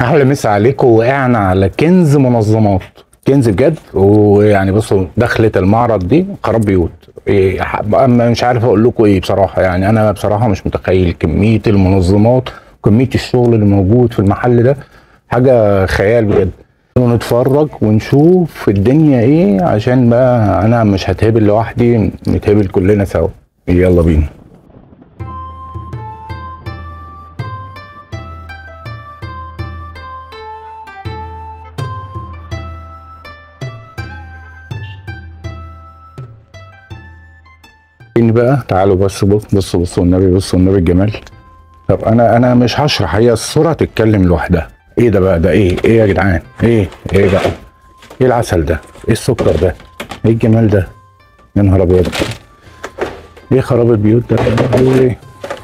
احلى مسا عليكم وقعنا على كنز منظمات كنز بجد ويعني بصوا دخلة المعرض دي خراب بيوت إيه ح- اما مش عارف اقول لكم ايه بصراحه يعني انا بصراحه مش متخيل كميه المنظمات كميه الشغل اللي موجود في المحل ده حاجه خيال بجد نتفرج ونشوف الدنيا ايه عشان بقى انا مش هتهبل لوحدي نتهبل كلنا سوا يلا بينا فين بقى تعالوا بس بص بصوا بصوا النبي بصوا النبي الجمال طب انا انا مش هشرح هي الصوره تتكلم لوحدها ايه ده بقى ده ايه ايه يا جدعان ايه ايه بقى ايه العسل ده ايه السكر ده ايه الجمال ده يا نهار ابيض ايه خراب البيوت ده ايه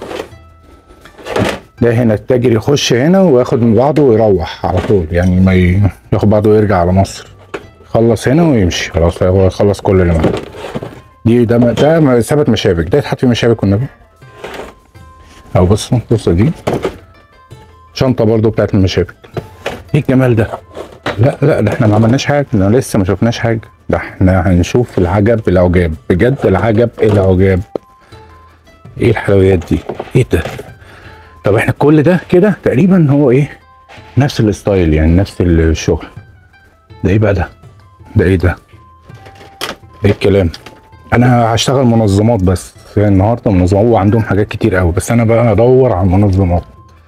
ده هنا التاجر يخش هنا وياخد من بعضه ويروح على طول يعني ما ي- ياخد بعضه ويرجع على مصر يخلص هنا ويمشي خلاص هو يخلص كل اللي معاه دي ده ده ثبت مشابك ده يتحط في مشابك والنبي او بصوا بصوا دي شنطه برضو بتاعت المشابك ايه الجمال ده لا لا ده احنا ما عملناش حاجه ده لسه ما شفناش حاجه ده احنا هنشوف العجب العجاب بجد العجب العجاب ايه الحلويات دي ايه ده طب احنا كل ده كده تقريبا هو ايه نفس الستايل يعني نفس الشغل ده ايه بقى ده ده ايه ده ايه الكلام انا هشتغل منظمات بس يعني النهارده منظمات وعندهم حاجات كتير قوي بس انا بقى ادور على المنظمات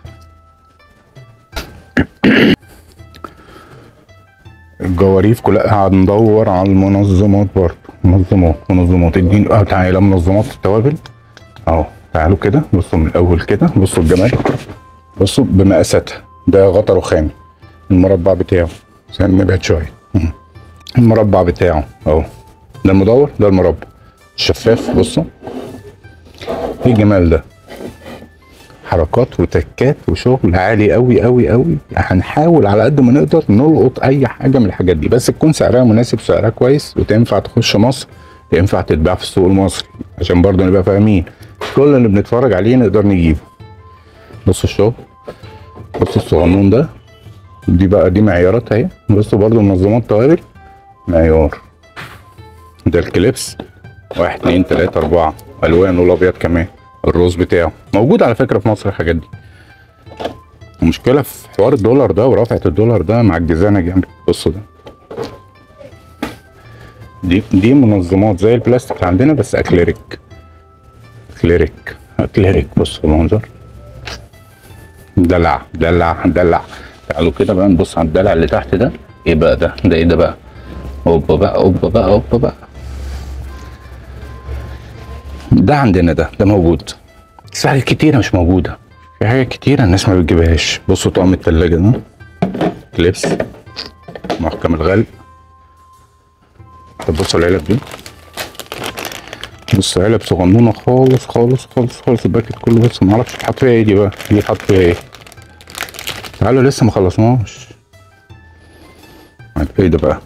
الجواريف كلها هندور على المنظمات برضه منظمات منظمات اديني اه تعالى منظمات التوابل اهو تعالوا كده بصوا من الاول كده بصوا الجمال بصوا بمقاساتها ده غطا رخامي المربع بتاعه عشان نبعد شويه مم. المربع بتاعه اهو ده المدور ده المربع شفاف بصوا ايه الجمال ده حركات وتكات وشغل عالي قوي قوي قوي هنحاول على قد ما نقدر نلقط اي حاجه من الحاجات دي بس تكون سعرها مناسب سعرها كويس وتنفع تخش مصر ينفع تتباع في السوق المصري عشان برضه نبقى فاهمين كل اللي بنتفرج عليه نقدر نجيبه بصوا الشغل بصوا الصغنون ده دي بقى دي معيارات اهي بصوا برضه منظمات توابل معيار ده الكليبس واحد اتنين تلاتة أربعة ألوان والأبيض كمان الروز بتاعه موجود على فكرة في مصر الحاجات دي المشكلة في حوار الدولار ده ورفعة الدولار ده معجزانا جامد بصوا ده دي دي منظمات زي البلاستيك اللي عندنا بس أكليريك أكليريك أكليريك بصوا المنظر دلع دلع دلع تعالوا كده بقى نبص على الدلع اللي تحت ده ايه بقى ده ده ايه ده بقى اوبا بقى اوبا بقى اوبا بقى ده عندنا ده ده موجود بس في حاجات كتيرة مش موجودة في حاجات كتيرة الناس ما بتجيبهاش بصوا طقم التلاجة ده كليبس محكم الغلق طب بصوا العلب دي بص علب صغنونة خالص خالص خالص خالص الباكت كله بص معرفش اتحط فيها ايه دي بقى دي اتحط فيها ايه تعالوا لسه ما خلصناش ايه ده بقى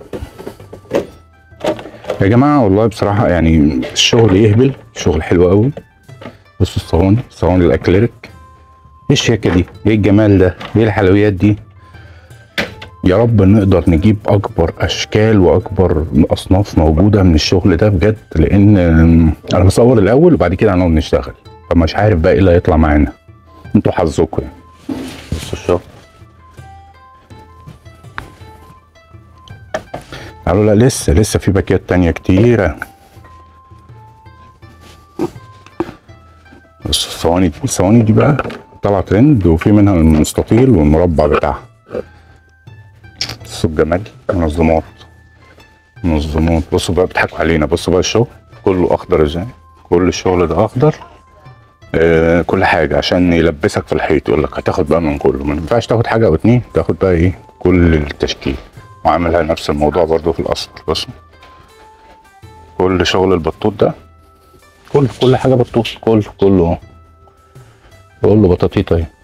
يا جماعة والله بصراحة يعني الشغل يهبل شغل حلو قوي بصوا الصواني صواني الاكليريك ايه الشياكة دي ايه الجمال ده ايه الحلويات دي يا رب نقدر نجيب اكبر اشكال واكبر اصناف موجودة من الشغل ده بجد لان انا بصور الاول وبعد كده هنقعد نشتغل فمش عارف بقى ايه اللي هيطلع معانا انتوا حظكم يعني بصوا الشغل قالوا لا لسه لسه في باكيات تانية كتيرة بص الصواني دي الصواني دي بقى طالعة ترند وفي منها المستطيل والمربع بتاعها بصوا الجمال منظمات منظمات بصوا بقى بيضحكوا علينا بصوا بقى الشغل كله اخضر ازاي كل الشغل ده اخضر آه كل حاجة عشان يلبسك في الحيط يقول لك هتاخد بقى من كله ما ينفعش تاخد حاجة او اتنين تاخد بقى ايه كل التشكيل وعاملها نفس الموضوع برضو في الاصل بصوا كل شغل البطوط ده كل كل حاجه بطوط كل كله كله بطاطيط اهي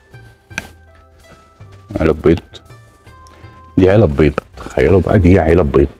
علب بيض دي علب بيض تخيلوا بقى دي علب بيض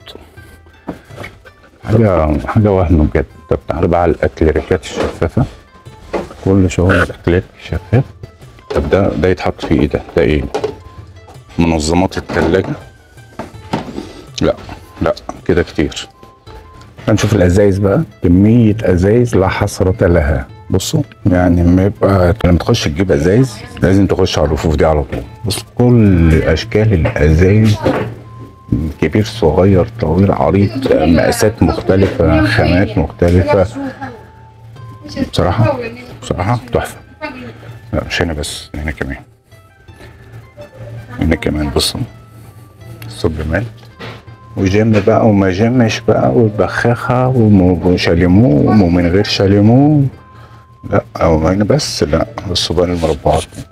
حاجه حاجه وهم بجد طب تعالوا بقى على الاكليريكات الشفافه كل شغل الاكليريك شفاف طب ده ده يتحط فيه ايه ده ده ايه منظمات التلاجة لا لا كده كتير هنشوف الازايز بقى كمية ازايز لا حصرة لها بصوا يعني لما يبقى لما تخش تجيب ازايز لازم تخش على الرفوف دي على طول بص كل اشكال الازايز كبير صغير طويل عريض مقاسات مختلفة خامات مختلفة بصراحة بصراحة تحفة لا مش هنا بس هنا كمان هنا كمان بصوا بصوا الجمال وجيم بقى وما جيمش بقى والبخاخة وم- وشاليمو ومن غير شاليمو لا او هنا بس لا بصوا بقى المربعات دي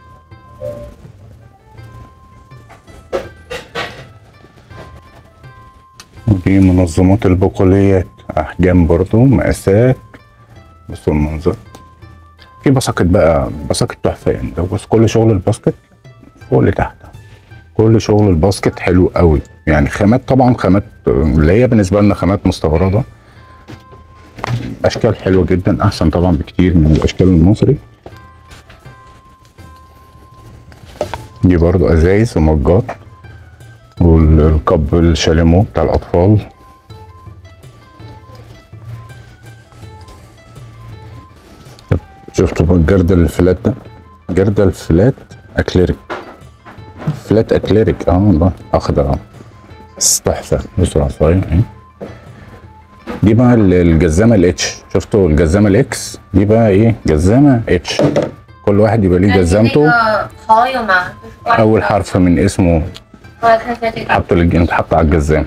ودي منظمات البقوليات احجام برضو مقاسات بصوا المنظر في باسكت بقى باسكت تحفه يعني ده بص كل شغل الباسكت فوق لتحت كل شغل الباسكت حلو قوي يعني خامات طبعا خامات اللي هي بالنسبه لنا خامات مستورده اشكال حلوه جدا احسن طبعا بكتير من الاشكال المصري دي برضو ازايز ومجات والكب الشاليمو بتاع الاطفال شفتوا بقى الجردل الفلات ده جردل فلات اكليريك فلات اكليريك اه والله اخضر اه بس تحفه بصوا العصايه اهي دي بقى ال- الجزامه الاتش شفتوا الجزامه الاكس دي بقى ايه جزامه اتش كل واحد يبقى ليه 那你那 جزامته 个好友吗？就是关于 اول حرف من اسمه 过来看一下这个。 حطوا للجنة اتحط على الجزام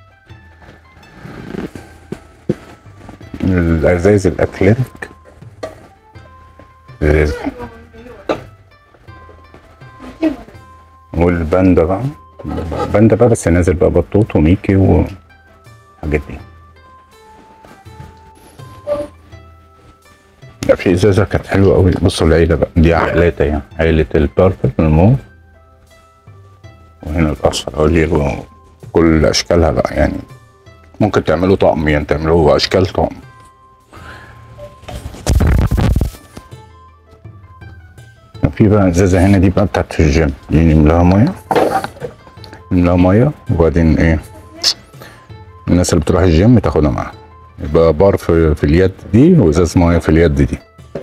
الازايز الاكليريك إزاز. والباندا بقى باندا بقى بس نازل بقى بطوط وميكي والحاجات دي لا في ازازه كانت حلوه قوي بصوا العيله بقى دي عائلات يعني عيله الباربل الموف وهنا الاصفر اهو اللي كل اشكالها بقى يعني ممكن تعملوا طقم يعني تعملوا اشكال طقم في بقى ازازه هنا دي بقى بتاعت الجيم دي نملاها ميه نملاها ميه وبعدين ايه الناس اللي بتروح الجيم تاخدها معاها يبقى بار في, في اليد دي وازاز ميه في اليد دي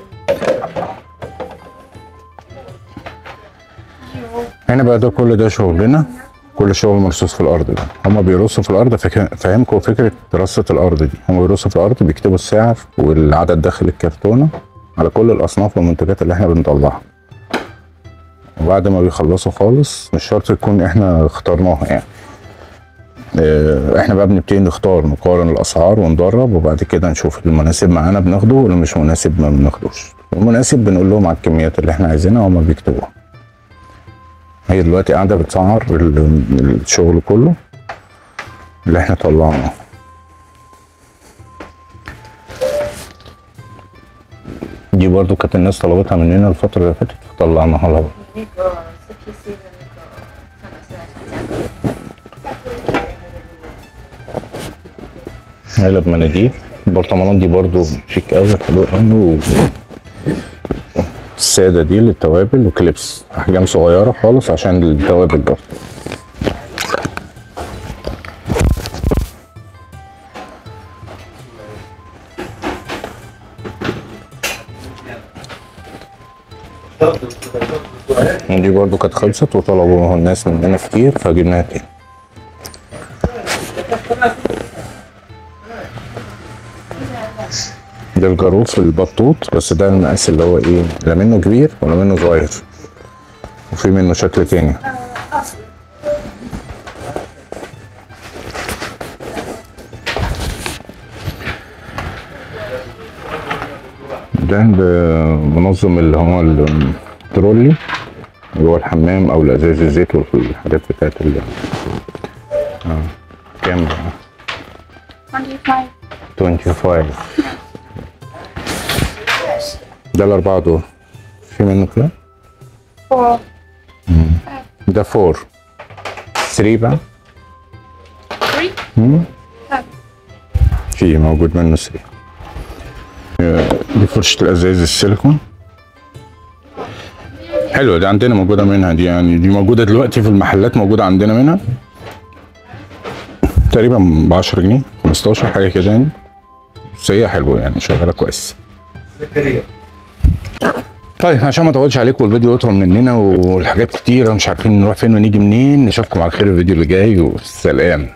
هنا بقى ده كل ده شغلنا كل شغل مرصوص في الارض ده هما بيرصوا في الارض فك... فاهمكم فكره رصه الارض دي هما بيرصوا في الارض بيكتبوا السعر والعدد داخل الكرتونه على كل الاصناف والمنتجات اللي احنا بنطلعها وبعد ما بيخلصوا خالص مش شرط يكون احنا اخترناها يعني اه، احنا بقى بنبتدي نختار نقارن الاسعار وندرب وبعد كده نشوف المناسب معانا بناخده واللي مش مناسب ما بناخدوش المناسب بنقول لهم على الكميات اللي احنا عايزينها وهما بيكتبوها هي دلوقتي قاعدة بتسعر ال- الشغل كله اللي احنا طلعناه دي برضو كانت الناس طلبتها مننا الفترة اللي فاتت فطلعناها لها 那个 CPC 的那个看看现在什么价格？ علب مناديل البرطمانات دي برضو شيك قوي حلو قوي و... السادة دي للتوابل وكليبس أحجام صغيرة خالص عشان التوابل برضه دي برضو كانت خلصت وطلبوا الناس مننا كتير فجبناها تاني ده الجاروف البطوط بس ده المقاس اللي هو ايه لا منه كبير ولا منه صغير وفي منه شكل تاني ده منظم اللي هو الترولي اللي هو الحمام او الازاز الزيت والحاجات بتاعت ال اه كام بقى؟ 25 25 ده الأربعة دول في منه كده 4 ده فور 3 بقى 3 مم. في موجود منه 3 دي فرشة الأزايز السيليكون حلوه دي عندنا موجوده منها دي يعني دي موجوده دلوقتي في المحلات موجوده عندنا منها تقريبا ب 10 جنيه 15 حاجه كده يعني بس هي حلوه يعني شغاله كويس طيب عشان ما اطولش عليكم الفيديو يطول مننا والحاجات كتيره مش عارفين نروح فين ونيجي منين نشوفكم على خير الفيديو اللي جاي والسلام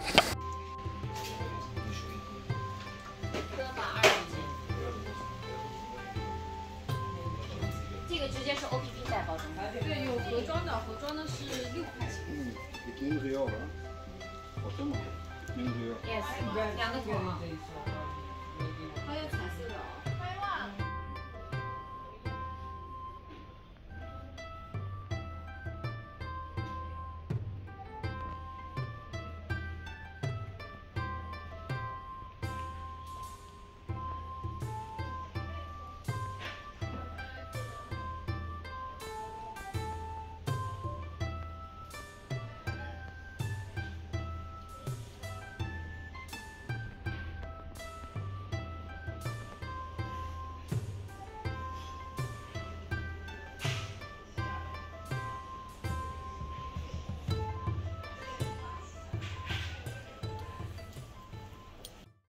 这个直接是 OPP 带包装。 对，有盒装的，盒装的是六块钱。 Yes，两个头啊。 还有彩色的哦。